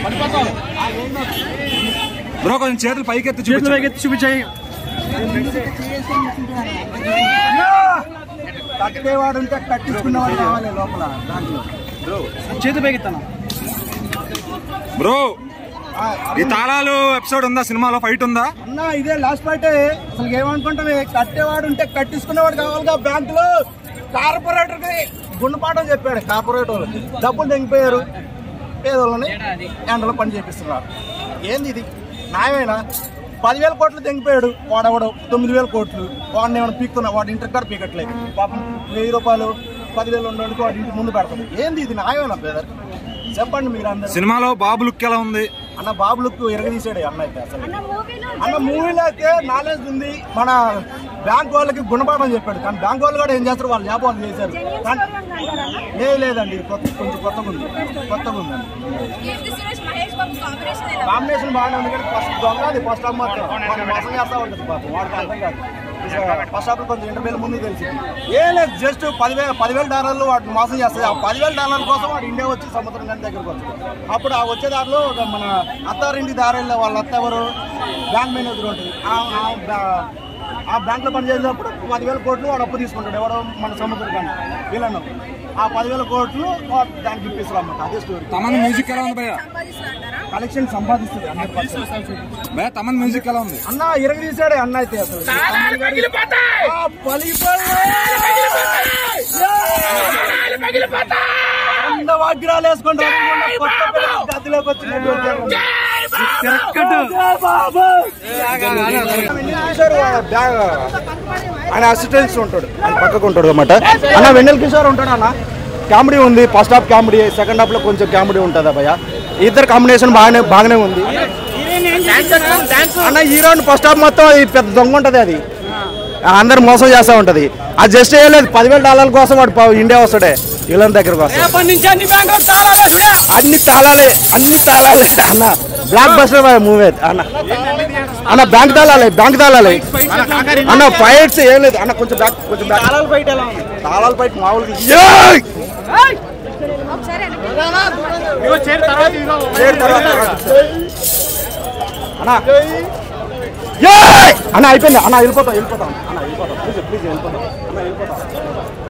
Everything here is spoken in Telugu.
బ్రో కొంచెం చేతులు పైకెత్తి చేతులు చూపించు పైకెత్తి చూపించాయి కట్టేవాడు ఉంటే కట్టించుకున్నవాడు కావాలి లోపల దాంట్లో చేతులు పైకెత్తాను బ్రో ఈ తాళాలు ఎపిసోడ్ ఉందా సినిమాలో ఫైట్ ఉందా అన్న ఇదే లాస్ట్ పార్టీ అసలు ఏమనుకుంటామే కట్టేవాడు ఉంటే కట్టించుకునేవాడు కావాలిగా బ్యాంకులో కార్పొరేటర్ కి గుండపాఠం చెప్పాడు కార్పొరేటర్ వాళ్ళకి డబ్బులు తెగిపోయారు పేదోళ్ళని ఎండలో పని చేపిస్తున్నారు ఏంది ఇది న్యాయమేనా పదివేల కోట్లు తెగిపోయాడు వాడెవడు తొమ్మిది వేల కోట్లు వాడిని ఏమైనా పీకుతున్నా వాడి ఇంటికి కూడా పీకట్లేదు పాపం వెయ్యి రూపాయలు పదివేలు ఉండడానికి వాడి ఇంటి ముందు పెడతాడు ఏంది ఇది న్యాయమేనా బ్రదర్ చెప్పండి మీరు అందరు సినిమాలో బాబు లుక్ ఎలా ఉంది అన్న బాబులకు ఎరగదీసాడు అన్న అయితే అసలు అన్న మూవీలో అన్న మూవీలో అయితే నాలెడ్జ్ ఉంది మన బ్యాంక్ వాళ్ళకి గుణపాఠం చెప్పాడు కానీ బ్యాంక్ వాళ్ళు కూడా ఏం చేస్తారు వాళ్ళు వ్యాపారం చేశారు జెన్యున్ కానీ స్టోరీ అంటారా లేదు లేదండి ఇది కొత్త కొంచెం కొత్తగా ఉంది కొత్తగా ఉందండి కీర్తి సురేష్ మహేష్ బాబు కాంబినేషన్ ఎలా కాంబినేషన్ బాగానే ఉంది కానీ ఫస్ట్ దొంగ అది ఫస్ట్ హాఫ్ మాత్రం వాడు మోసం చేస్తా ఉంటుంది పాపం వాడికి అర్థం కాదు ఫస్ట్ హాఫ్ కొంచెం ఇంటర్వ్యూల ముందు తెలిసింది ఏం లేదు జస్ట్ పదివేల పదివేల డాలర్లు వాటిని మోసం చేస్తాయి ఆ పదివేల డాలర్ల కోసం వాడు ఇండియా వచ్చి సముద్రం గంట దగ్గరకు వస్తుంది అప్పుడు ఆ వచ్చే దారిలో ఒక మన అత్తారింటి దారిలో వాళ్ళ అత్త ఎవరు బ్యాంక్ మేనేజర్ ఉంటుంది ఆ- ఆ బ్యా- ఆ బ్యాంక్ లో పనిచేసేటప్పుడు పదివేల కోట్లు వాడు అప్పు తీసుకుంటాడు ఎవడో మన సముద్రం గంట వీళ్ళను ఆ పదివేల కోట్లు వాడు దానికి ఇప్పిస్తారు అన్నమాట అదే స్టోరీ తమన్ మ్యూజిక్ ఎలా ఉంది భయ్య సంపాదిస్తారంటారా కలెక్షన్ సంపాదిస్తుంది హండ్రెడ్ పర్సెంట్ భయ్య తమన్ మ్యూజిక్ ఎలా ఉంది అన్న ఇరగదీశాడే అన్న అయితే అసలు ఆ పలిపల్లి! వంద వజ్రాలు వేసుకుంటే కొత్త పిల్లలు గదిలోకి వచ్చినటువంటి కిషోర్ బ్యాగ్ ఆయన అసిస్టెంట్స్ ఉంటాడు ఆయన పక్కకు ఉంటాడు అనమాట అన్న వెన్నెల కిషోర్ ఉంటాడు అన్న కామెడీ ఉంది first half comedy second half లో కొంచెం కామెడీ ఉంటుంది అబ్బాయ ఇద్దరు కాంబినేషన్ బాగానే బాగానే ఉంది అన్న హీరోయిన్ ఫస్ట్ హాఫ్ మొత్తం ఈ పెద్ద దొంగ ఉంటది అది అందరు మోసం చేస్తా ఉంటది అది జస్ట్ ఏం లేదు పదివేల డాలర్ల కోసం వాడు ప- ఇండియా వస్తాడే వీళ్ళని దగ్గరకు వస్తాడు అన్ని తాళాలే అన్ని తాళాలే అన్న బ్లాక్ బస్టర్ మూవీ అన్న అన్న బ్యాంక్ తాళాలే బ్యాంక్ తాళాలే అన్న ఫైట్స్ ఏం లేదు అన్న కొంచెం బ్యాక్ కొంచెం బ్యాక్ తాళాల ఫైట్ ఎలా ఉంది తాళాల ఫైట్ మామూలుగా ఏయ్! ఒకసారి చేరు తర్వాత అన్న ఏయ్! అన్న అయిపోయింది అన్న వెళ్ళిపోతాం వెళ్ళిపోతాం అన్న వెళ్ళిపోతాం ప్లీజ్ ప్లీజ్ వెళ్ళిపోతాం అన్న వెళ్ళిపోతాం